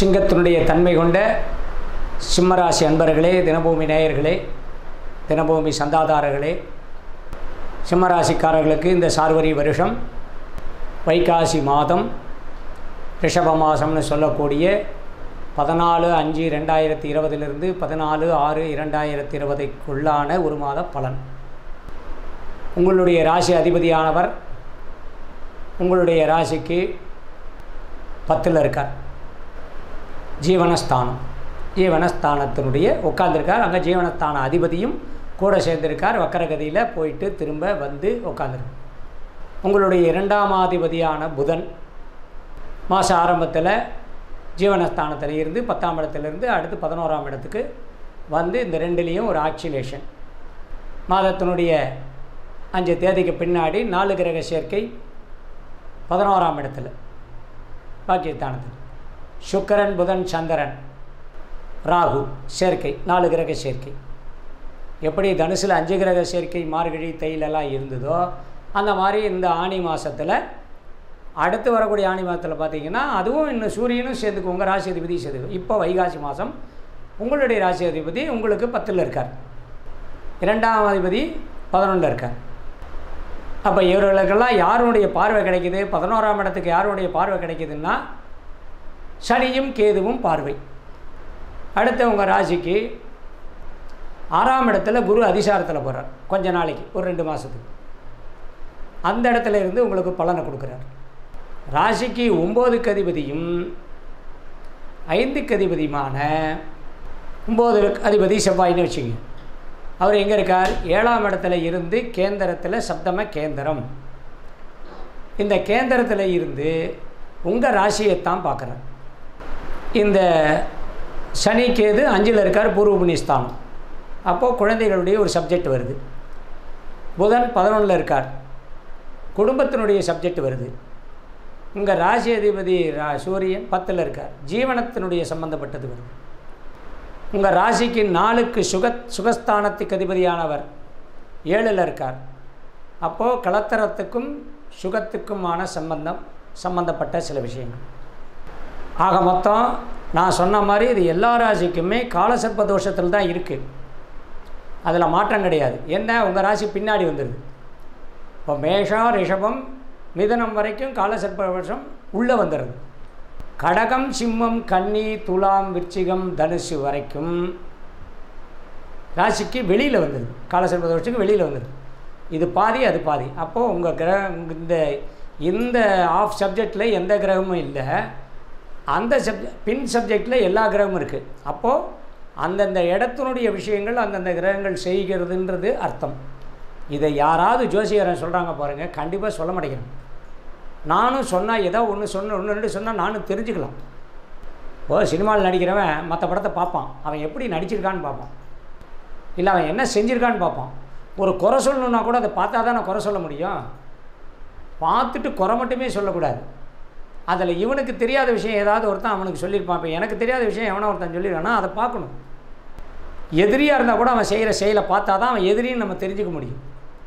சிங்கத்தினுடைய தன்மை கொண்ட சிம்மராசி அன்பர்களே தினபூமி நேயர்களே தினபூமி சந்தாதாரர்களே சிம்மராசிக்காரர்களுக்கு இந்த சார்வரி வருஷம் வைகாசி மாதம் ரிஷப மாதம்னு சொல்லக்கூடிய பதினாலு அஞ்சு ரெண்டாயிரத்தி இருபதிலிருந்து பதினாலு ஆறு இரண்டாயிரத்தி இருபதைக்குள்ளான ஒரு மாத பலன் உங்களுடைய ராசி அதிபதியானவர் உங்களுடைய ராசிக்கு பத்தில் இருக்கார் ஜீவனஸ்தானம் ஜீவனஸ்தானத்தினுடைய உட்கார்ந்துருக்கார் அங்கே ஜீவனஸ்தான அதிபதியும் கூட சேர்ந்திருக்கார் வக்கரகதியில் போயிட்டு திரும்ப வந்து உட்காந்துருக்கு உங்களுடைய இரண்டாம் அதிபதியான புதன் மாத ஆரம்பத்தில் ஜீவனஸ்தானத்தில் இருந்து பத்தாம் இடத்துலேருந்து அடுத்து பதினோராம் இடத்துக்கு வந்து இந்த ரெண்டுலேயும் ஒரு ஆக்சிலேஷன் மாதத்தினுடைய அஞ்சு தேதிக்கு பின்னாடி நாலு கிரக சேர்க்கை பதினோராம் இடத்துல பாக்கியஸ்தானத்தில் சுக்கரன் புதன் சந்திரன் ராகு சேர்க்கை நாலு கிரக சேர்க்கை எப்படி தனுசில் அஞ்சு கிரக சேர்க்கை மார்கழி தைலெல்லாம் இருந்ததோ அந்த மாதிரி இந்த ஆணி மாதத்தில் அடுத்து வரக்கூடிய ஆணி மாதத்தில் பார்த்தீங்கன்னா அதுவும் இன்னும் சூரியனும் சேர்ந்துக்கு உங்கள் ராசி அதிபதி சேர்ந்து இப்போ வைகாசி மாதம் உங்களுடைய ராசி அதிபதி உங்களுக்கு பத்தில் இருக்கார் இரண்டாம் அதிபதி பதினொன்றில் இருக்கார் அப்போ இவர்களுக்கெல்லாம் யாருடைய பார்வை கிடைக்குது பதினோராம் இடத்துக்கு யாருடைய பார்வை கிடைக்குதுன்னா சனியும் கேதுவும் பார்வை அடுத்து உங்கள் ராசிக்கு ஆறாம் இடத்துல குரு அதிசாரத்தில் போகிறார் கொஞ்ச நாளைக்கு ஒரு ரெண்டு மாதத்துக்கு அந்த இடத்துல இருந்து உங்களுக்கு பலனை கொடுக்குறார் ராசிக்கு ஒம்போதுக்கு அதிபதியும் ஐந்துக்கு அதிபதியுமான ஒம்பது அதிபதி செவ்வாயின்னு வச்சுங்க அவர் எங்கே இருக்கார் ஏழாம் இடத்துல இருந்து கேந்திரத்தில் சப்தம கேந்திரம் இந்த கேந்திரத்தில் இருந்து உங்கள் ராசியைத்தான் பார்க்குறார் இந்த சனி கேது அஞ்சில் இருக்கார் பூர்வ புண்ணியஸ்தானம் அப்போது குழந்தைகளுடைய ஒரு சப்ஜெக்ட் வருது புதன் பதினொன்றில் இருக்கார் குடும்பத்தினுடைய சப்ஜெக்ட் வருது உங்கள் ராசி அதிபதி ரா சூரியன் பத்தில் இருக்கார் ஜீவனத்தினுடைய சம்பந்தப்பட்டது வருது உங்கள் ராசிக்கு நாளுக்கு சுக சுகஸ்தானத்துக்கு அதிபதியானவர் ஏழில் இருக்கார் அப்போது கலத்தரத்துக்கும் சுகத்துக்குமான சம்பந்தம் சம்பந்தப்பட்ட சில விஷயங்கள் ஆக மொத்தம் நான் சொன்ன மாதிரி இது எல்லா ராசிக்குமே காலசர்ப்ப தோஷத்தில் தான் இருக்குது அதில் மாற்றம் கிடையாது என்ன உங்கள் ராசி பின்னாடி வந்துடுது இப்போ மேஷம் ரிஷபம் மிதனம் வரைக்கும் காலசர்ப்ப தோஷம் உள்ளே வந்துடுது கடகம் சிம்மம் கன்னி துலாம் விருச்சிகம் தனுசு வரைக்கும் ராசிக்கு வெளியில் வந்துடுது காலசர்ப்ப தோஷத்துக்கு வெளியில் வந்துடுது இது பாதி அது பாதி அப்போது உங்கள் கிரக இந்த இந்த ஆஃப் சப்ஜெக்டில் எந்த கிரகமும் இல்லை அந்த சப்ஜெ பின் சப்ஜெக்டில் எல்லா கிரகமும் இருக்குது அப்போது அந்தந்த இடத்தினுடைய விஷயங்கள் அந்தந்த கிரகங்கள் செய்கிறதுன்றது அர்த்தம் இதை யாராவது ஜோசியரன் சொல்கிறாங்க பாருங்கள் கண்டிப்பாக சொல்ல மாட்டேங்கிறேன் நானும் சொன்னால் ஏதோ ஒன்று சொன்ன ஒன்று ரெண்டு சொன்னால் நானும் தெரிஞ்சுக்கலாம் ஓ சினிமாவில் நடிக்கிறவன் மற்ற படத்தை பார்ப்பான் அவன் எப்படி நடிச்சிருக்கான்னு பார்ப்பான் இல்லை அவன் என்ன செஞ்சுருக்கான்னு பார்ப்பான் ஒரு குறை சொல்லணுன்னா கூட அதை பார்த்தா தான் நான் குறை சொல்ல முடியும் பார்த்துட்டு குறை மட்டுமே சொல்லக்கூடாது அதில் இவனுக்கு தெரியாத விஷயம் ஏதாவது ஒருத்தன் அவனுக்கு சொல்லியிருப்பான் இப்போ எனக்கு தெரியாத விஷயம் எவனோ ஒருத்தன் சொல்லியிருக்கானா அதை பார்க்கணும் எதிரியாக இருந்தால் கூட அவன் செய்கிற செயலை பார்த்தா தான் அவன் எதிரின்னு நம்ம தெரிஞ்சுக்க முடியும்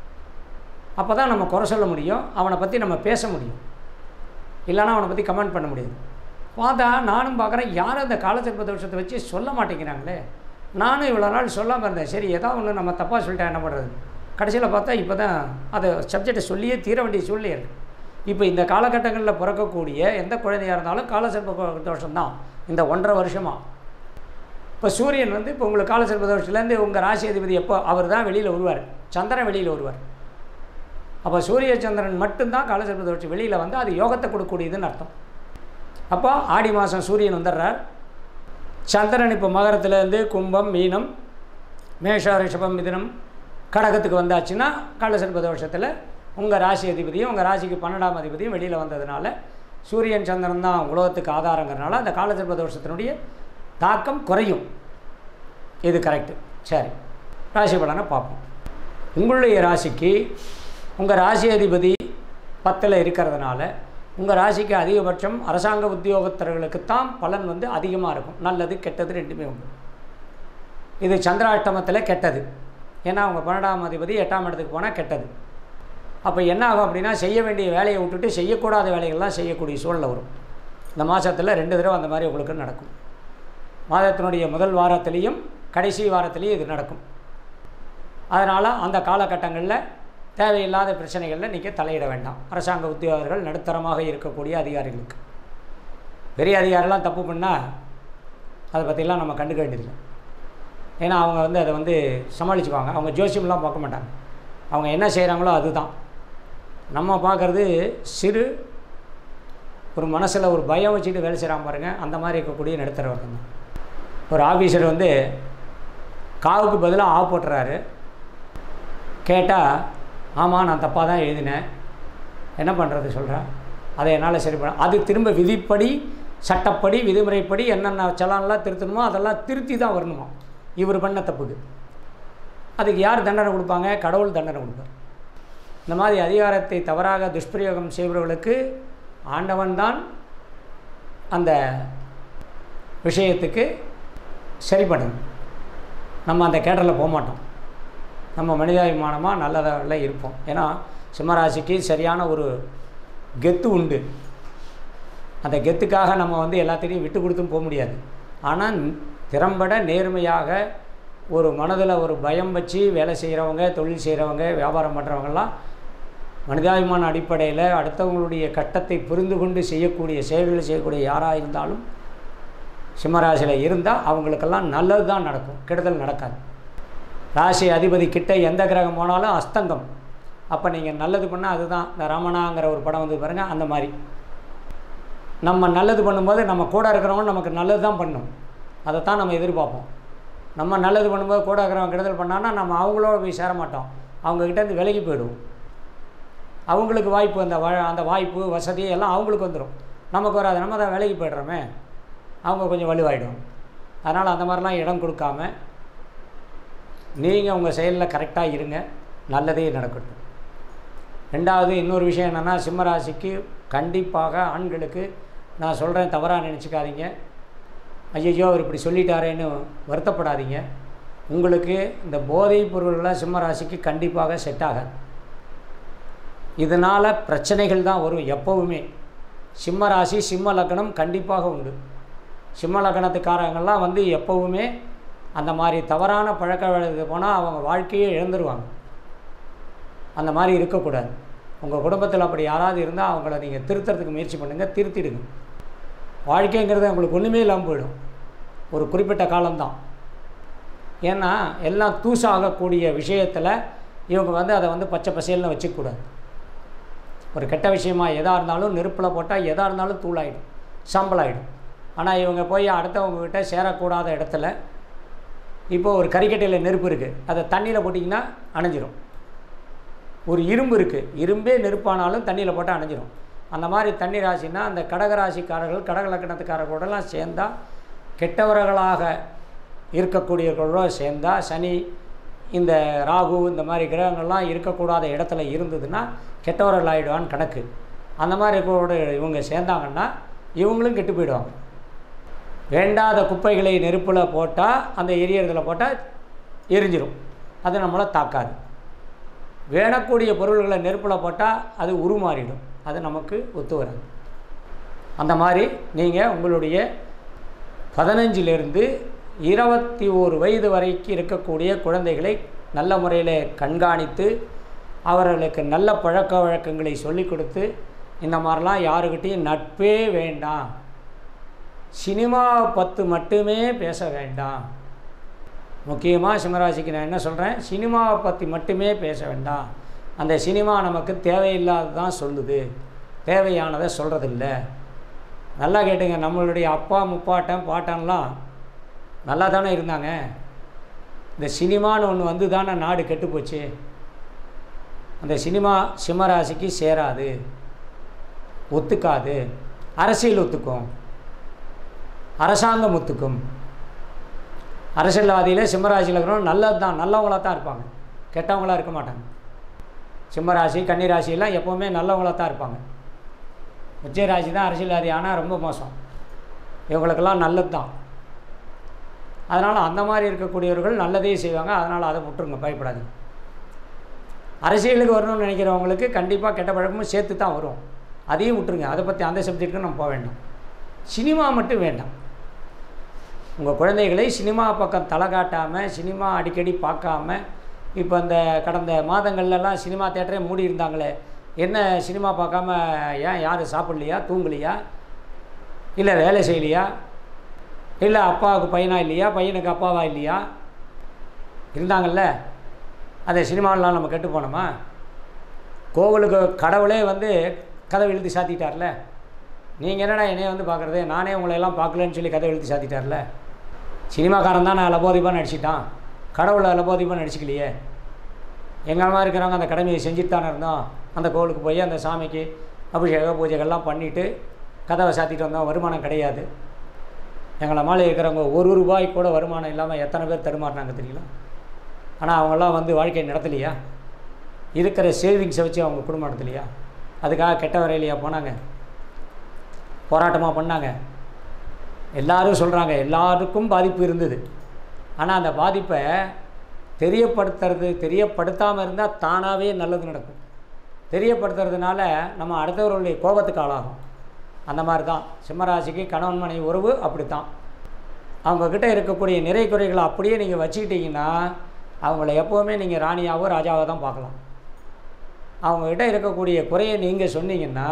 அப்போ தான் நம்ம குறை சொல்ல முடியும் அவனை பற்றி நம்ம பேச முடியும் இல்லைனா அவனை பற்றி கமெண்ட் பண்ண முடியாது பார்த்தா நானும் பார்க்குறேன் யாரும் அந்த காலச்சர்ப்ப தோஷத்தை வச்சு சொல்ல மாட்டேங்கிறாங்களே நானும் இவ்வளோ நாள் சொல்லாமல் இருந்தேன் சரி ஏதாவது ஒன்று நம்ம தப்பாக சொல்லிட்டா என்ன பண்ணுறது கடைசியில் பார்த்தா இப்போ தான் அதை சப்ஜெக்டை சொல்லியே தீர வேண்டிய சூழ்நிலை இருக்குது இப்போ இந்த காலகட்டங்களில் பிறக்கக்கூடிய எந்த குழந்தையாக இருந்தாலும் காலசர்ப்ப தோஷம்தான் இந்த ஒன்றரை வருஷமாக இப்போ சூரியன் வந்து இப்போ உங்களுக்கு காலசர்ப்ப தோஷத்துலேருந்து உங்கள் ராசி அதிபதி எப்போ அவர் தான் வெளியில் வருவார் சந்திரன் வெளியில் வருவார் அப்போ சூரிய சந்திரன் மட்டும்தான் காலசர்ப்ப தோஷம் வெளியில் வந்து அது யோகத்தை கொடுக்கக்கூடியதுன்னு அர்த்தம் அப்போ ஆடி மாதம் சூரியன் வந்துடுறார் சந்திரன் இப்போ மகரத்துலேருந்து கும்பம் மீனம் மேஷ ரிஷபம் மிதனம் கடகத்துக்கு வந்தாச்சுன்னா காலசர்ப்ப தோஷத்தில் உங்கள் ராசி அதிபதியும் உங்கள் ராசிக்கு பன்னெண்டாம் அதிபதியும் வெளியில் வந்ததுனால சூரியன் சந்திரன் தான் உலகத்துக்கு ஆதாரங்கிறனால அந்த காலசர்ப்ப தோஷத்தினுடைய தாக்கம் குறையும் இது கரெக்டு சரி ராசி பலனை பார்ப்போம் உங்களுடைய ராசிக்கு உங்கள் ராசி அதிபதி பத்தில் இருக்கிறதுனால உங்கள் ராசிக்கு அதிகபட்சம் அரசாங்க உத்தியோகத்தர்களுக்குத்தான் பலன் வந்து அதிகமாக இருக்கும் நல்லது கெட்டது ரெண்டுமே உண்டு இது சந்திராஷ்டமத்தில் கெட்டது ஏன்னா அவங்க பன்னெண்டாம் அதிபதி எட்டாம் இடத்துக்கு போனால் கெட்டது அப்போ என்ன ஆகும் அப்படின்னா செய்ய வேண்டிய வேலையை விட்டுட்டு செய்யக்கூடாத வேலைகள்லாம் செய்யக்கூடிய சூழ்நிலை வரும் இந்த மாதத்தில் ரெண்டு தடவை அந்த மாதிரி உங்களுக்கு நடக்கும் மாதத்தினுடைய முதல் வாரத்திலையும் கடைசி வாரத்திலையும் இது நடக்கும் அதனால் அந்த காலகட்டங்களில் தேவையில்லாத பிரச்சனைகளில் நீங்கள் தலையிட வேண்டாம் அரசாங்க உத்தியோகர்கள் நடுத்தரமாக இருக்கக்கூடிய அதிகாரிகளுக்கு பெரிய அதிகாரிலாம் தப்பு பண்ணால் அதை பற்றிலாம் நம்ம கண்டுக்க வேண்டியதில்லை ஏன்னா அவங்க வந்து அதை வந்து சமாளிச்சுக்குவாங்க அவங்க ஜோசியம்லாம் பார்க்க மாட்டாங்க அவங்க என்ன செய்கிறாங்களோ அதுதான் நம்ம பார்க்குறது சிறு ஒரு மனசில் ஒரு பயம் வச்சுட்டு வேலை செய்கிறான் பாருங்கள் அந்த மாதிரி இருக்கக்கூடிய நடுத்தர வர்க்கம் தான் ஒரு ஆஃபீஸர் வந்து காவுக்கு பதிலாக ஆ போட்டுறாரு கேட்டால் ஆமாம் நான் தப்பாக தான் எழுதினேன் என்ன பண்ணுறது சொல்கிறேன் அதை என்னால் சரி பண்ண அது திரும்ப விதிப்படி சட்டப்படி விதிமுறைப்படி என்னென்ன சலான்லாம் திருத்தணுமோ அதெல்லாம் திருத்தி தான் வரணுமா இவர் பண்ண தப்புக்கு அதுக்கு யார் தண்டனை கொடுப்பாங்க கடவுள் தண்டனை கொடுப்பார் இந்த மாதிரி அதிகாரத்தை தவறாக துஷ்பிரயோகம் செய்பவர்களுக்கு ஆண்டவன் தான் அந்த விஷயத்துக்கு சரி பண்ணணும் நம்ம அந்த கேட்டரில் போக மாட்டோம் நம்ம மனிதாபிமானமாக நல்லதாக இருப்போம் ஏன்னா சிம்மராசிக்கு சரியான ஒரு கெத்து உண்டு அந்த கெத்துக்காக நம்ம வந்து எல்லாத்தையும் விட்டு கொடுத்தும் போக முடியாது ஆனால் திறம்பட நேர்மையாக ஒரு மனதில் ஒரு பயம் வச்சு வேலை செய்கிறவங்க தொழில் செய்கிறவங்க வியாபாரம் பண்ணுறவங்கெல்லாம் மனிதாபிமான அடிப்படையில் அடுத்தவங்களுடைய கட்டத்தை புரிந்து கொண்டு செய்யக்கூடிய செயல்களை செய்யக்கூடிய யாராக இருந்தாலும் சிம்மராசியில் இருந்தால் அவங்களுக்கெல்லாம் நல்லது தான் நடக்கும் கெடுதல் நடக்காது ராசி அதிபதி கிட்ட எந்த கிரகம் போனாலும் அஸ்தங்கம் அப்போ நீங்கள் நல்லது பண்ணால் அதுதான் இந்த ரமணாங்கிற ஒரு படம் வந்து பாருங்கள் அந்த மாதிரி நம்ம நல்லது பண்ணும்போது நம்ம கூட இருக்கிறவங்க நமக்கு நல்லது தான் பண்ணும் அதைத்தான் நம்ம எதிர்பார்ப்போம் நம்ம நல்லது பண்ணும்போது கூட இருக்கிறவங்க கெடுதல் பண்ணான்னா நம்ம அவங்களோட போய் சேர மாட்டோம் அவங்கக்கிட்டேருந்து விலகி போயிடுவோம் அவங்களுக்கு வாய்ப்பு அந்த வ அந்த வாய்ப்பு வசதி எல்லாம் அவங்களுக்கு வந்துடும் நமக்கு வராது நம்ம தான் விலகி போய்டுறோமே அவங்க கொஞ்சம் வலுவாயிடும் அதனால் அந்த மாதிரிலாம் இடம் கொடுக்காம நீங்கள் உங்கள் செயலில் கரெக்டாக இருங்க நல்லதே நடக்கட்டும் ரெண்டாவது இன்னொரு விஷயம் என்னென்னா சிம்மராசிக்கு கண்டிப்பாக ஆண்களுக்கு நான் சொல்கிறேன் தவறாக நினச்சிக்காதீங்க ஐயோ அவர் இப்படி சொல்லிட்டாரேன்னு வருத்தப்படாதீங்க உங்களுக்கு இந்த போதைப் பொருள்கள்லாம் சிம்மராசிக்கு கண்டிப்பாக செட் ஆகாது இதனால் பிரச்சனைகள் தான் வரும் எப்போவுமே சிம்ம ராசி சிம்ம லக்னம் கண்டிப்பாக உண்டு சிம்ம லக்னத்துக்காரங்கெல்லாம் வந்து எப்போவுமே அந்த மாதிரி தவறான பழக்க வழக்கத்துக்கு போனால் அவங்க வாழ்க்கையே இழந்துருவாங்க அந்த மாதிரி இருக்கக்கூடாது உங்கள் குடும்பத்தில் அப்படி யாராவது இருந்தால் அவங்கள நீங்கள் திருத்துறதுக்கு முயற்சி பண்ணுங்கள் திருத்திடுங்க வாழ்க்கைங்கிறது உங்களுக்கு ஒன்றுமே இல்லாமல் போயிடும் ஒரு குறிப்பிட்ட காலம்தான் ஏன்னா எல்லாம் தூசாகக்கூடிய விஷயத்தில் இவங்க வந்து அதை வந்து பச்சை பசேல்னு வச்சுக்கூடாது ஒரு கெட்ட விஷயமா எதாக இருந்தாலும் நெருப்பில் போட்டால் எதாக இருந்தாலும் தூளாயிடும் சாம்பலாயிடும் ஆனால் இவங்க போய் அடுத்தவங்கக்கிட்ட சேரக்கூடாத இடத்துல இப்போ ஒரு கறிக்கட்டையில் நெருப்பு இருக்குது அதை தண்ணியில் போட்டிங்கன்னா அணைஞ்சிரும் ஒரு இரும்பு இருக்குது இரும்பே நெருப்பானாலும் தண்ணியில் போட்டால் அணைஞ்சிரும் அந்த மாதிரி தண்ணி ராசினா அந்த கடகராசிக்காரர்கள் கடக லக்கணத்துக்காரர்களோடலாம் சேர்ந்தால் கெட்டவர்களாக இருக்கக்கூடியவர்களோட சேர்ந்தால் சனி இந்த ராகு இந்த மாதிரி கிரகங்கள்லாம் இருக்கக்கூடாத இடத்துல இருந்ததுன்னா கெட்டவர்கள் ஆகிடுவான்னு கணக்கு அந்த மாதிரி கூட இவங்க சேர்ந்தாங்கன்னா இவங்களும் கெட்டு போயிடுவாங்க வேண்டாத குப்பைகளை நெருப்பில் போட்டால் அந்த எரியறதில் போட்டால் எரிஞ்சிரும் அது நம்மளை தாக்காது வேணக்கூடிய பொருள்களை நெருப்பில் போட்டால் அது உருமாறிடும் அது நமக்கு ஒத்து வராது அந்த மாதிரி நீங்கள் உங்களுடைய பதினஞ்சிலிருந்து இருபத்தி ஓரு வயது வரைக்கும் இருக்கக்கூடிய குழந்தைகளை நல்ல முறையில் கண்காணித்து அவர்களுக்கு நல்ல பழக்க வழக்கங்களை சொல்லிக் கொடுத்து இந்த மாதிரிலாம் யாருக்கிட்டேயும் நட்பே வேண்டாம் சினிமா பத்து மட்டுமே பேச வேண்டாம் முக்கியமாக சிம்மராசிக்கு நான் என்ன சொல்கிறேன் சினிமாவை பற்றி மட்டுமே பேச வேண்டாம் அந்த சினிமா நமக்கு தேவையில்லாததான் சொல்லுது தேவையானதை சொல்கிறதில்ல நல்லா கேட்டுங்க நம்மளுடைய அப்பா முப்பாட்டன் பாட்டன்லாம் நல்லா தானே இருந்தாங்க இந்த சினிமான்னு ஒன்று வந்து தானே நாடு கெட்டு போச்சு அந்த சினிமா சிம்மராசிக்கு சேராது ஒத்துக்காது அரசியல் ஒத்துக்கும் அரசாங்கம் ஒத்துக்கும் அரசியல்வாதியில் சிம்மராசியில் இருக்கிறவங்க நல்லது தான் நல்லவங்களாக தான் இருப்பாங்க கெட்டவங்களாக இருக்க மாட்டாங்க சிம்மராசி கன்னிராசியெல்லாம் எப்போவுமே நல்லவங்களாக தான் இருப்பாங்க உச்ச ராசி தான் அரசியல்வாதி ஆனால் ரொம்ப மோசம் இவங்களுக்கெல்லாம் நல்லது தான் அதனால் அந்த மாதிரி இருக்கக்கூடியவர்கள் நல்லதே செய்வாங்க அதனால் அதை விட்டுருங்க பயப்படாதீங்க அரசியலுக்கு வரணும்னு நினைக்கிறவங்களுக்கு கண்டிப்பாக கெட்ட பழக்கமும் சேர்த்து தான் வரும் அதையும் விட்டுருங்க அதை பற்றி அந்த சப்ஜெக்ட்டுக்கு நம்ம போக வேண்டாம் சினிமா மட்டும் வேண்டாம் உங்கள் குழந்தைகளை சினிமா பக்கம் தலை காட்டாமல் சினிமா அடிக்கடி பார்க்காம இப்போ இந்த கடந்த மாதங்கள்லலாம் சினிமா தேட்டரே மூடி இருந்தாங்களே என்ன சினிமா பார்க்காம ஏன் யாரும் சாப்பிட்லையா தூங்கலையா இல்லை வேலை செய்யலையா இல்லை அப்பாவுக்கு பையனா இல்லையா பையனுக்கு அப்பாவா இல்லையா இருந்தாங்கல்ல அந்த சினிமாவெலாம் நம்ம கெட்டு போனோமா கோவிலுக்கு கடவுளே வந்து கதவை இழுத்து சாத்திட்டார்ல நீங்கள் என்னடா என்னைய வந்து பார்க்குறது நானே உங்களை எல்லாம் பார்க்கலன்னு சொல்லி கதவை இழுத்து சாத்திட்டார்ல சினிமாக்காரன் தான் நான் லபோதிப்பாக நடிச்சிட்டான் கடவுளை லபோதிப்பாக நடிச்சிக்கலையே எங்கள் அம்மா இருக்கிறவங்க அந்த கடமையை செஞ்சுட்டு தானே இருந்தோம் அந்த கோவிலுக்கு போய் அந்த சாமிக்கு அபிஷேக பூஜைகள்லாம் பண்ணிவிட்டு கதவை சாத்திட்டு வந்தோம் வருமானம் கிடையாது எங்களை மேலே இருக்கிறவங்க ஒரு ரூபாய் கூட வருமானம் இல்லாமல் எத்தனை பேர் தடுமாறினாங்க தெரியல ஆனால் அவங்கெல்லாம் வந்து வாழ்க்கையை நடத்தலையா இருக்கிற சேவிங்ஸை வச்சு அவங்க குடும்பம் நடத்தலையா அதுக்காக கெட்ட வரையிலையா போனாங்க போராட்டமாக பண்ணாங்க எல்லாரும் சொல்கிறாங்க எல்லாருக்கும் பாதிப்பு இருந்தது ஆனால் அந்த பாதிப்பை தெரியப்படுத்துறது தெரியப்படுத்தாமல் இருந்தால் தானாகவே நல்லது நடக்கும் தெரியப்படுத்துறதுனால நம்ம அடுத்தவர்களுடைய கோபத்துக்கு ஆளாகும் அந்த மாதிரி தான் சிம்மராசிக்கு கணவன் மனைவி உறவு அப்படி தான் அவங்கக்கிட்ட இருக்கக்கூடிய நிறை குறைகளை அப்படியே நீங்கள் வச்சுக்கிட்டீங்கன்னா அவங்கள எப்போவுமே நீங்கள் ராணியாவோ ராஜாவோ தான் பார்க்கலாம் அவங்கக்கிட்ட இருக்கக்கூடிய குறையை நீங்கள் சொன்னீங்கன்னா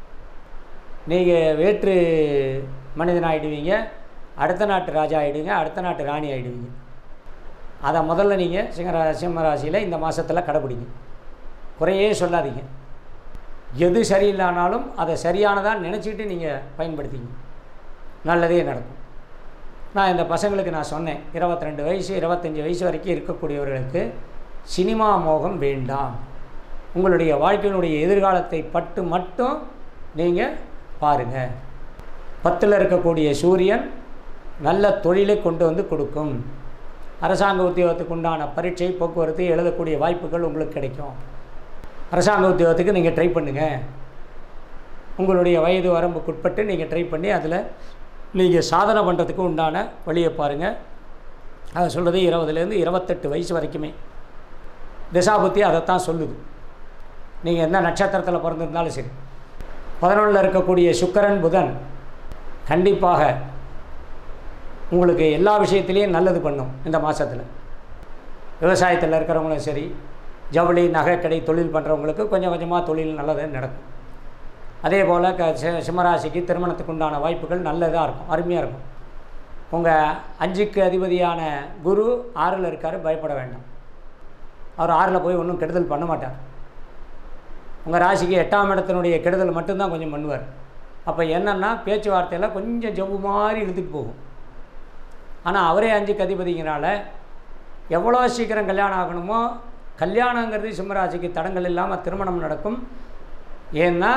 நீங்கள் வேற்று மனிதன் ஆகிடுவீங்க அடுத்த நாட்டு ராஜா ஆகிடுவீங்க அடுத்த நாட்டு ராணி ஆகிடுவீங்க அதை முதல்ல நீங்கள் சிங்கரா சிம்மராசியில் இந்த மாதத்தில் கடைப்பிடிங்க குறையே சொல்லாதீங்க எது சரியில்லைனாலும் அதை சரியானதாக நினச்சிக்கிட்டு நீங்கள் பயன்படுத்திங்க நல்லதே நடக்கும் நான் இந்த பசங்களுக்கு நான் சொன்னேன் இருபத்தி ரெண்டு வயசு இருபத்தஞ்சி வயசு வரைக்கும் இருக்கக்கூடியவர்களுக்கு சினிமா மோகம் வேண்டாம் உங்களுடைய வாழ்க்கையினுடைய எதிர்காலத்தை பட்டு மட்டும் நீங்கள் பாருங்கள் பத்தில் இருக்கக்கூடிய சூரியன் நல்ல தொழிலை கொண்டு வந்து கொடுக்கும் அரசாங்க உத்தியோகத்துக்கு உண்டான பரீட்சை போக்குவரத்து எழுதக்கூடிய வாய்ப்புகள் உங்களுக்கு கிடைக்கும் அரசாங்க உத்தியோகத்துக்கு நீங்கள் ட்ரை பண்ணுங்கள் உங்களுடைய வயது வரம்புக்குட்பட்டு நீங்கள் ட்ரை பண்ணி அதில் நீங்கள் சாதனை பண்ணுறதுக்கு உண்டான வழியை பாருங்கள் அதை சொல்கிறது இருபதுலேருந்து இருபத்தெட்டு வயசு வரைக்குமே திசாபுத்தி அதைத்தான் சொல்லுது நீங்கள் எந்த நட்சத்திரத்தில் பிறந்திருந்தாலும் சரி பதினொன்றில் இருக்கக்கூடிய சுக்கரன் புதன் கண்டிப்பாக உங்களுக்கு எல்லா விஷயத்துலேயும் நல்லது பண்ணும் இந்த மாதத்தில் விவசாயத்தில் இருக்கிறவங்களும் சரி ஜவுளி நகை கடை தொழில் பண்ணுறவங்களுக்கு கொஞ்சம் கொஞ்சமாக தொழில் நல்லது நடக்கும் அதே போல் க சி- சிம்மராசிக்கு திருமணத்துக்கு உண்டான வாய்ப்புகள் நல்லதாக இருக்கும் அருமையாக இருக்கும் உங்கள் அஞ்சுக்கு அதிபதியான குரு ஆறில் இருக்கார் பயப்பட வேண்டாம் அவர் ஆறில் போய் ஒன்றும் கெடுதல் பண்ண மாட்டார் உங்கள் ராசிக்கு எட்டாம் இடத்தினுடைய கெடுதல் மட்டும்தான் கொஞ்சம் பண்ணுவார் அப்போ என்னென்னா பேச்சுவார்த்தையில் கொஞ்சம் ஜவ்வு மாதிரி இழுத்துட்டு போகும் ஆனால் அவரே அஞ்சுக்கு அதிபதிங்கிறனால எவ்வளோ சீக்கிரம் கல்யாணம் ஆகணுமோ கல்யாணங்கிறது சிம்மராசிக்கு தடங்கள் இல்லாமல் திருமணம் நடக்கும் ஏன்னா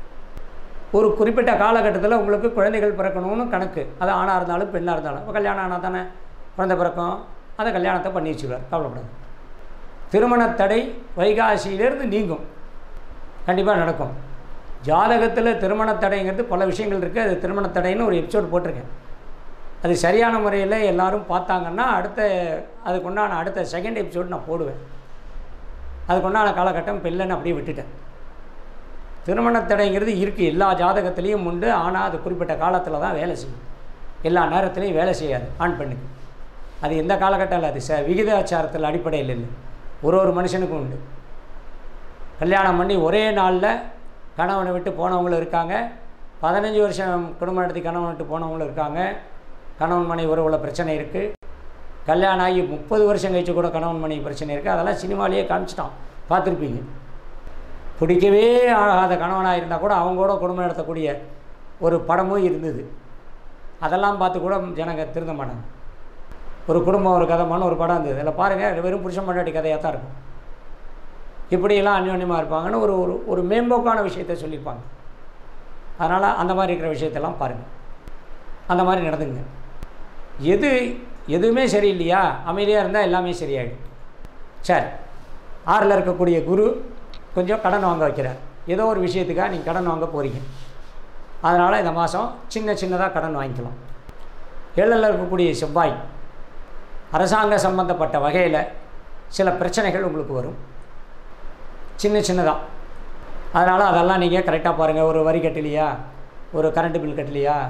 ஒரு குறிப்பிட்ட காலகட்டத்தில் உங்களுக்கு குழந்தைகள் பிறக்கணும்னு கணக்கு அது ஆணாக இருந்தாலும் பெண்ணாக இருந்தாலும் இப்போ கல்யாணம் ஆனால் தானே குழந்தை பிறக்கும் அந்த கல்யாணத்தை பண்ணி வச்சுக்குவார் கவலைப்படாது திருமணத் தடை வைகாசியிலேருந்து நீங்கும் கண்டிப்பாக நடக்கும் ஜாதகத்தில் திருமணத் தடைங்கிறது பல விஷயங்கள் இருக்குது அது திருமணத் தடைன்னு ஒரு எபிசோடு போட்டிருக்கேன் அது சரியான முறையில் எல்லாரும் பார்த்தாங்கன்னா அடுத்த அதுக்கு உண்டான அடுத்த செகண்ட் எபிசோடு நான் போடுவேன் அதுக்கு உண்டான காலகட்டம் இப்போ இல்லைன்னு அப்படியே விட்டுட்டேன் திருமணத் தடைங்கிறது இருக்குது எல்லா ஜாதகத்துலேயும் உண்டு ஆனால் அது குறிப்பிட்ட காலத்தில் தான் வேலை செய்யும் எல்லா நேரத்துலையும் வேலை செய்யாது ஆண் பெண்ணுக்கு அது எந்த காலகட்டம் இல்லை அது ச விகிதாச்சாரத்தில் அடிப்படையில் இல்லை ஒரு ஒரு மனுஷனுக்கும் உண்டு கல்யாணம் பண்ணி ஒரே நாளில் கணவனை விட்டு போனவங்களும் இருக்காங்க பதினஞ்சு வருஷம் குடும்பம் நடத்தி கணவன் விட்டு போனவங்களும் இருக்காங்க கணவன் மனைவி உறவுல பிரச்சனை இருக்குது கல்யாணம் ஆகி முப்பது வருஷம் கழிச்சு கூட கணவன் மனைவி பிரச்சனை இருக்குது அதெல்லாம் சினிமாலேயே காமிச்சிட்டான் பார்த்துருப்பீங்க பிடிக்கவே ஆகாத கணவனாக இருந்தால் கூட அவங்க கூட குடும்பம் நடத்தக்கூடிய ஒரு படமும் இருந்தது அதெல்லாம் பார்த்து கூட ஜனங்க திருந்த மாட்டாங்க ஒரு குடும்பம் ஒரு கதைமான ஒரு படம் இருந்தது அதில் பாருங்கள் வெறும் புருஷன் பொண்டாட்டி கதையாக தான் இருக்கும் இப்படியெல்லாம் அந்யோன்யமாக இருப்பாங்கன்னு ஒரு ஒரு ஒரு மேம்போக்கான விஷயத்த சொல்லியிருப்பாங்க அதனால் அந்த மாதிரி இருக்கிற விஷயத்தெல்லாம் பாருங்கள் அந்த மாதிரி நடந்துங்க எது எதுவுமே சரியில்லையா அமைதியாக இருந்தால் எல்லாமே சரியாயிடும் சரி ஆறில் இருக்கக்கூடிய குரு கொஞ்சம் கடன் வாங்க வைக்கிறார் ஏதோ ஒரு விஷயத்துக்காக நீங்கள் கடன் வாங்க போகிறீங்க அதனால் இந்த மாதம் சின்ன சின்னதாக கடன் வாங்கிக்கலாம் ஏழில் இருக்கக்கூடிய செவ்வாய் அரசாங்க சம்பந்தப்பட்ட வகையில் சில பிரச்சனைகள் உங்களுக்கு வரும் சின்ன சின்னதாக அதனால் அதெல்லாம் நீங்கள் கரெக்டாக பாருங்கள் ஒரு வரி கட்டலையா ஒரு கரண்ட் பில் கட்டலையா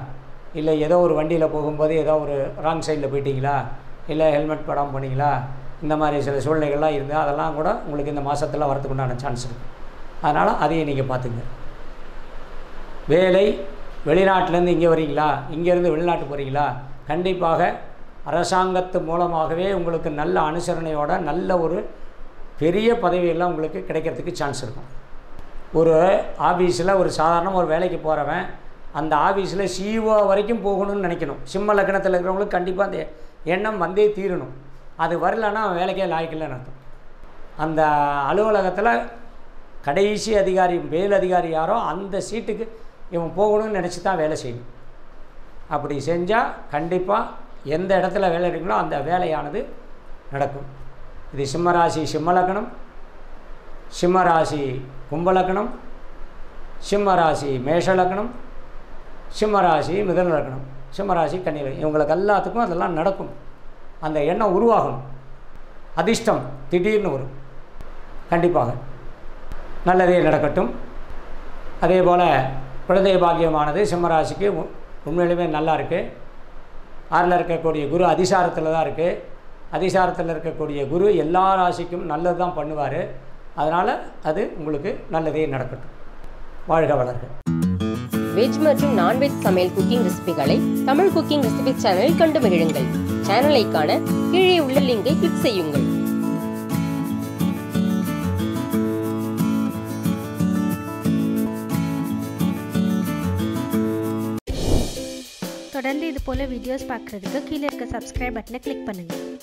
இல்லை ஏதோ ஒரு வண்டியில் போகும்போது ஏதோ ஒரு ராங் சைடில் போயிட்டீங்களா இல்லை ஹெல்மெட் போடாமல் போனீங்களா இந்த மாதிரி சில சூழ்நிலைகள்லாம் இருந்தால் அதெல்லாம் கூட உங்களுக்கு இந்த மாதத்தில் வரதுக்கு உண்டான சான்ஸ் இருக்குது அதனால் அதையும் நீங்கள் பார்த்துங்க வேலை வெளிநாட்டிலேருந்து இங்கே வரீங்களா இங்கேருந்து வெளிநாட்டு போகிறீங்களா கண்டிப்பாக அரசாங்கத்து மூலமாகவே உங்களுக்கு நல்ல அனுசரணையோட நல்ல ஒரு பெரிய பதவியெல்லாம் உங்களுக்கு கிடைக்கிறதுக்கு சான்ஸ் இருக்கும் ஒரு ஆஃபீஸில் ஒரு சாதாரண ஒரு வேலைக்கு போகிறவன் அந்த ஆஃபீஸில் சிஓ வரைக்கும் போகணும்னு நினைக்கணும் சிம்ம லக்னத்தில் இருக்கிறவங்களுக்கு கண்டிப்பாக அந்த எண்ணம் வந்தே தீரணும் அது வரலன்னா அவன் வேலைக்கே லாய்க்கலன்னு அர்த்தம் அந்த அலுவலகத்தில் கடைசி அதிகாரி மேல் அதிகாரி யாரோ அந்த சீட்டுக்கு இவன் போகணும்னு நினச்சி தான் வேலை செய்யணும் அப்படி செஞ்சால் கண்டிப்பாக எந்த இடத்துல வேலை எடுக்கணும் அந்த வேலையானது நடக்கும் இது சிம்மராசி சிம்மலக்கணம் சிம்மராசி கும்பலக்கணம் சிம்மராசி மேஷலக்கணம் சிம்மராசி மிதன லக்கணம் சிம்மராசி கன்னிலக்கணம் இவங்களுக்கு எல்லாத்துக்கும் அதெல்லாம் நடக்கும் அந்த எண்ணம் உருவாகும் அதிர்ஷ்டம் திடீர்னு வரும் கண்டிப்பாக நல்லதே நடக்கட்டும் அதே போல் குழந்தை பாக்கியமானது சிம்மராசிக்கு உ- உண்மையிலுமே நல்லா இருக்குது ஆறில் இருக்கக்கூடிய குரு அதிசாரத்தில் தான் இருக்குது அதிசாரத்தில் இருக்கக்கூடிய குரு எல்லா ராசிக்கும் நல்லது தான் பண்ணுவார் அதனால் அது உங்களுக்கு நல்லதே நடக்கட்டும் வாழ்க வளர்க வெஜ் மற்றும் நான்வெஜ் சமையல் குக்கிங் ரெசிபிகளை தமிழ் குக்கிங் ரெசிபி சேனலில் கண்டு மகிழுங்கள் சேனலை காண கீழே உள்ள லிங்கை கிளிக் செய்யுங்கள் தொடர்ந்து இது போல் வீடியோஸ் பார்க்குறதுக்கு கீழே இருக்க சப்ஸ்கிரைப் பட்டனை கிளிக் பண்ணுங்கள்